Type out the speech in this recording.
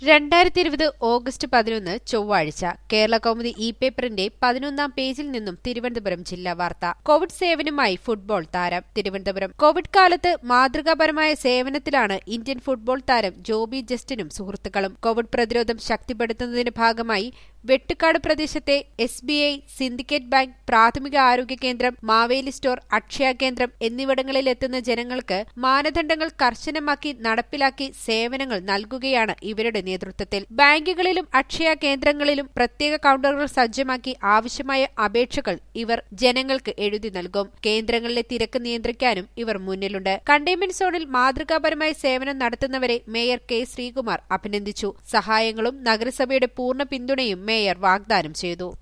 രണ്ടായിരത്തി ഇരുപത് ഓഗസ്റ്റ് പതിനൊന്ന് ചൊവ്വാഴ്ച കേരള കൗമുദി ഇ പേപ്പറിന്റെ പതിനൊന്നാം പേജിൽ നിന്നും തിരുവനന്തപുരം ജില്ലാ വാർത്ത കോവിഡ് സേവനമായി ഫുട്ബോൾ താരം തിരുവനന്തപുരം കോവിഡ് കാലത്ത് മാതൃകാപരമായ സേവനത്തിലാണ് ഇന്ത്യൻ ഫുട്ബോൾ താരം ജോബി ജസ്റ്റിനും സുഹൃത്തുക്കളും കോവിഡ് പ്രതിരോധം ശക്തിപ്പെടുത്തുന്നതിന്റെ ഭാഗമായി വെട്ടുകാട് പ്രദേശത്തെ S B I syndicate bank പ്രാഥമിക ആരോഗ്യ കേന്ദ്രം മാവേലി സ്റ്റോർ അക്ഷയ കേന്ദ്രം എന്നിവിടങ്ങളിൽ എത്തുന്ന ജനങ്ങൾക്ക് മാനദണ്ഡങ്ങൾ കർശനമാക്കി നടപ്പിലാക്കി സേവനങ്ങൾ നൽകുകയാണ് ഇവരുടെ നേതൃത്വത്തിൽ ബാങ്കുകളിലും അക്ഷയ കേന്ദ്രങ്ങളിലും പ്രത്യേക കൌണ്ടറുകൾ സജ്ജമാക്കി ആവശ്യമായ അപേക്ഷകൾ ഇവർ ജനങ്ങൾക്ക് എഴുതി നൽകും കേന്ദ്രങ്ങളിലെ തിരക്ക് നിയന്ത്രിക്കാനും ഇവർ മുന്നിലുണ്ട് കണ്ടെയ്ൻമെന്റ് സോണിൽ മാതൃകാപരമായ സേവനം നടത്തുന്നവരെ മേയർ കെ ശ്രീകുമാർ അഭിനന്ദിച്ചു സഹായങ്ങളും നഗരസഭയുടെ പൂർണ്ണ പിന്തുണയും മേയർ വാഗ്ദാനം ചെയ്തു